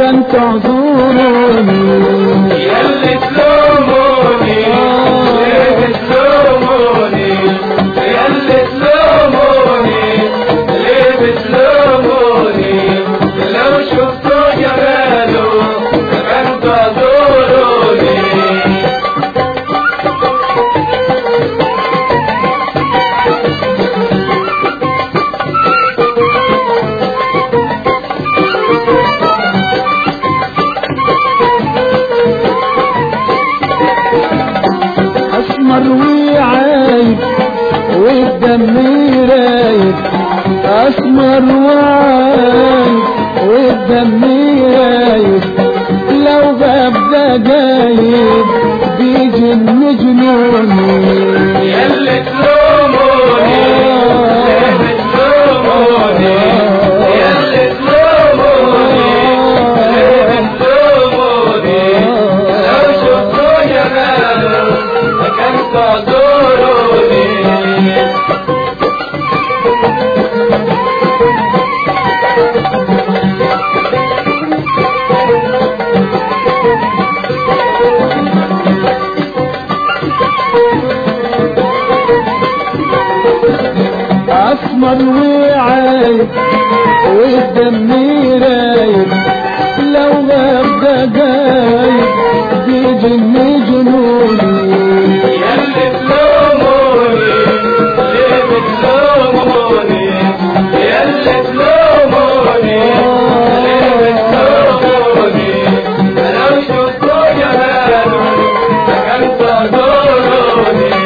مكان تعذروني يلي تلوموني ليه بتلوموني يلي تلوموني ليه بتلوموني لو شفتوا جماله كان تعذروني اسمر وعايب والدم رايب اسمر وعايب والدم رايب لو غاب ده جايب بيجن جنوني يلي تلوموني ليه بتلوموني يلي تلوموني ليه بتلوموني لو شفتوا جماله كان تعذروني اسمر وعايب والدم رايب لو غاب ده جايب بيجن جنوني يلي تلوموني ليه بتلوموني يلي تلوموني ليه بتلوموني لو شفتوا جماله كان تعذروني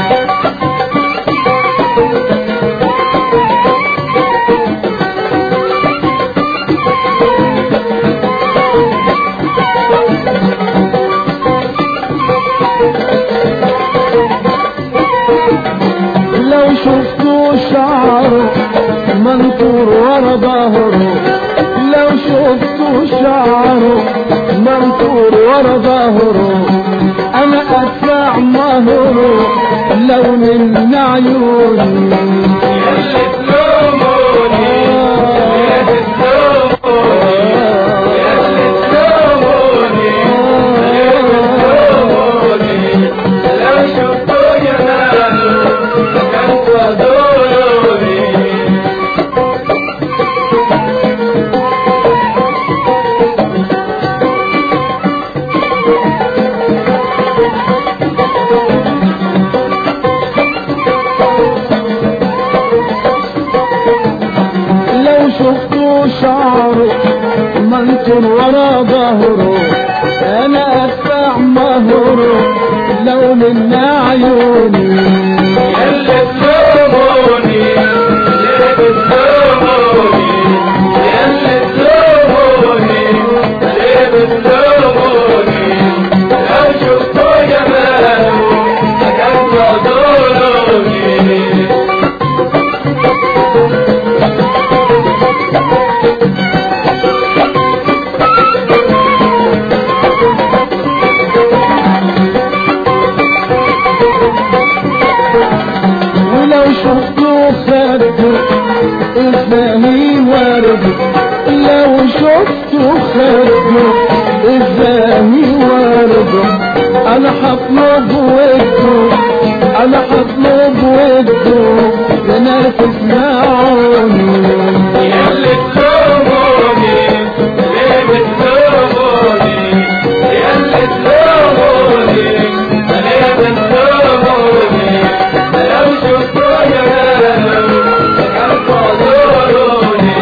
لو شفتوا شعره منطور ورا ظهره لو شفتوا شعره منطور ورا ظهره انا ادفع مهره لو من عيوني يلي تلوموني ليه بتلوموني يلي تلوموني ليه بتلوموني لو شفتوا جماله كان تعذروني لو شفتوا شعره منطور ورا ظهره انا ادفع مهره لو من عيوني يلي تلوموني ليه بتلوموني يلي تلوموني ليه بتلوموني لو شفتوا جماله كان تعذروني ولو شفتوا خده ازاي ورد لو شفتوا خده ازاي ورد انا هطلب وده انا هطلب وده لنرفز معوني يلي تلوموني ليه بتلوموني يلي تلوموني ليه بتلوموني لو شفتوا جماله كان تعذروني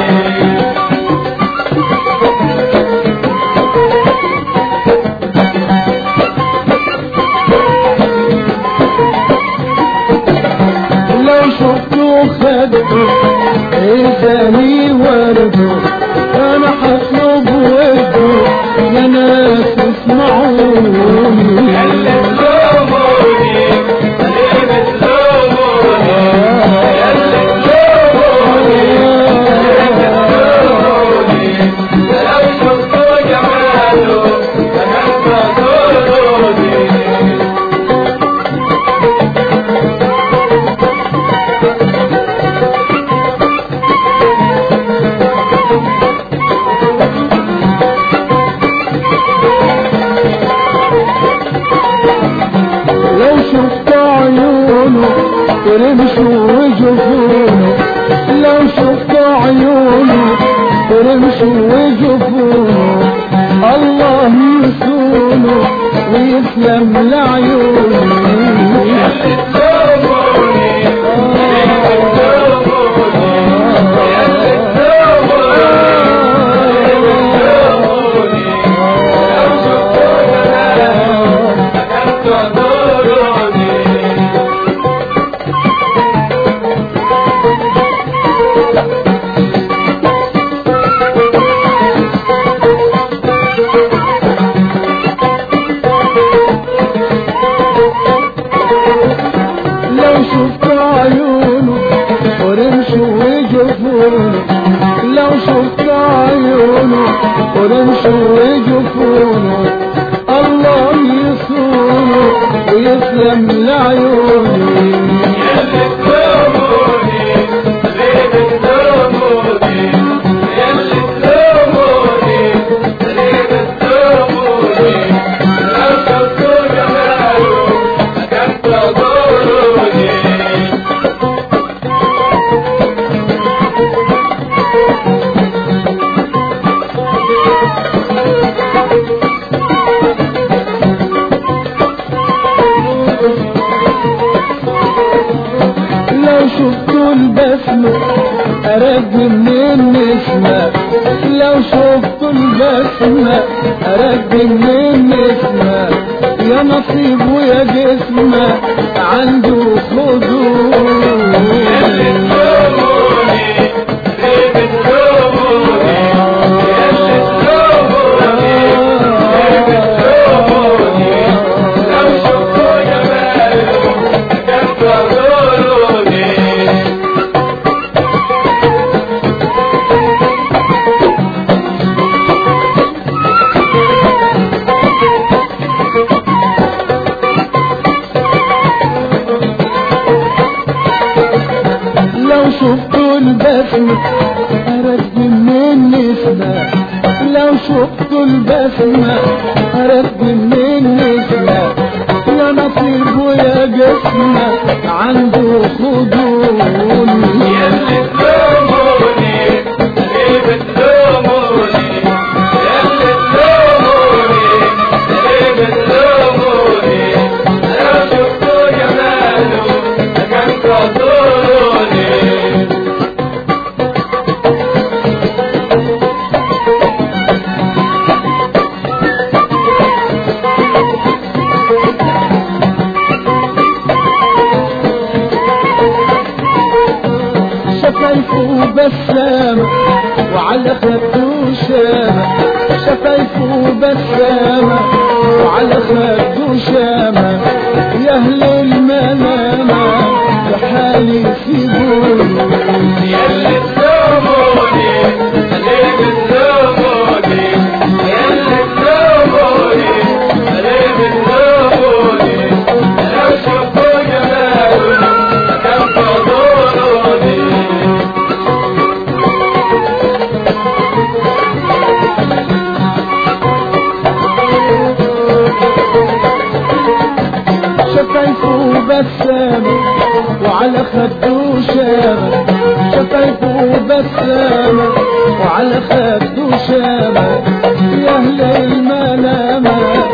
لو شفتوا خده ازاي ورد انا هطلب وده يا ناس اسمعوني يلي تلوموني ليه بتلوموني يلي تلوموني ليه بتلوموني لو شفتوا جماله كان تعذروني ترمشوا وجفونه لو شفتوا عيونه ترمشوا وجفونه الله يسونه ويسلم لعيونه لو شفت عيونه ورمشوا وجفونه لو شفت عيونه ورمشوا وجفونه الله يصونه ويسلم لعيونه لو شفتوا البسمة أرد من النسمة لو شفتوا البسمة أرد من النسمة يا نصيب ويا جسمة عنده خدود لو شفتوا البسمة أرد من النسمة لو شفتوا البسمة أرد من النسمة يا نصيب ويا جسمة عنده خدود شفايفه بسامة وعلى خده شامة شفايفه بسامة وعلى خده شامة يا أهل المنامة بحالي سيبوني شفايفه بسامة وعلى خده شامة شفايفه بسامة وعلى خده شامة يا أهل المنامة